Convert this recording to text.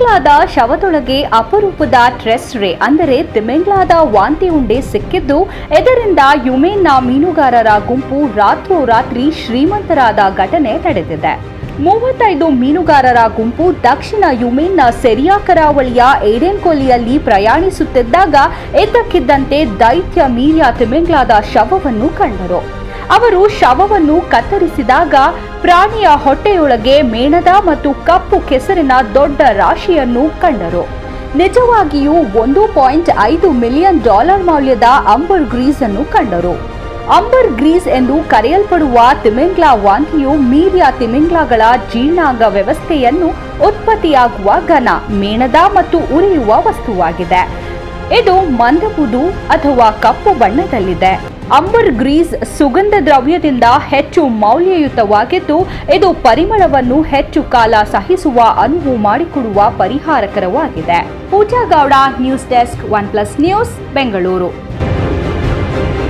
ತಿಮಿಂಗ್ಲಾದ ಶವದೊಳಗೆ ಅಪರೂಪದ ಟ್ರೆಸ್ ರೇ ಅಂದರೆ ತಿಮಿಂಗ್ಲಾದ ವಾಂತಿ ಉಂಡೆ ಸಿಕ್ಕಿದ್ದು ಇದರಿಂದ ಯುಮೇನ್ನ ಮೀನುಗಾರರ ಗುಂಪು ರಾತ್ರೋರಾತ್ರಿ ಶ್ರೀಮಂತರಾದ ಘಟನೆ ನಡೆದಿದೆ ಮೂವತ್ತೈದು ಮೀನುಗಾರರ ಗುಂಪು ದಕ್ಷಿಣ ಯುಮೇನ್ನ ಸೆರಿಯಾ ಕರಾವಳಿಯ ಏಡೆನ್ ಕೊಲ್ಲಿಯಲ್ಲಿ ಪ್ರಯಾಣಿಸುತ್ತಿದ್ದಾಗ ಇದ್ದಕ್ಕಿದ್ದಂತೆ ದೈತ್ಯ ಮೀರ್ಯ ತಿಮಿಂಗ್ಲಾದ ಶವವನ್ನು ಕಂಡರು ಅವರು ಶವವನ್ನು ಕತ್ತರಿಸಿದಾಗ ಪ್ರಾಣಿಯ ಹೊಟ್ಟೆಯೊಳಗೆ ಮೇಣದ ಮತ್ತು ಕಪ್ಪು ಕೆಸರಿನ ದೊಡ್ಡ ರಾಶಿಯನ್ನು ಕಂಡರು ನಿಜವಾಗಿಯೂ ಒಂದು ಪಾಯಿಂಟ್ ಐದು ಮಿಲಿಯನ್ ಡಾಲರ್ ಮೌಲ್ಯದ ಅಂಬರ್ ಗ್ರೀಸ್ ಅನ್ನು ಕಂಡರು ಅಂಬರ್ ಗ್ರೀಸ್ ಎಂದು ಕರೆಯಲ್ಪಡುವ ತಿಮಿಂಗ್ಲಾ ವಾಂತಿಯು ಮೀರ್ಯ ತಿಮಿಂಗ್ಲಾಗಳ ಜೀರ್ಣಾಂಗ ವ್ಯವಸ್ಥೆಯನ್ನು ಉತ್ಪತ್ತಿಯಾಗುವ ಘನ ಮೇಣದ ಮತ್ತು ಉರಿಯುವ ವಸ್ತುವಾಗಿದೆ ಇದು ಮಂದಬುದು ಅಥವಾ ಕಪ್ಪು ಬಣ್ಣದಲ್ಲಿದೆ ಅಂಬರ್ ಗ್ರೀಸ್ ಸುಗಂಧ ದ್ರವ್ಯದಿಂದ ಹೆಚ್ಚು ಮೌಲ್ಯಯುತವಾಗಿದ್ದು ಇದು ಪರಿಮಳವನ್ನು ಹೆಚ್ಚು ಕಾಲ ಸಹಿಸುವ ಅನುವು ಮಾಡಿಕೊಡುವ ಪರಿಹಾರಕರವಾಗಿದೆ Pooja Gowda news desk one plus news Bengaluru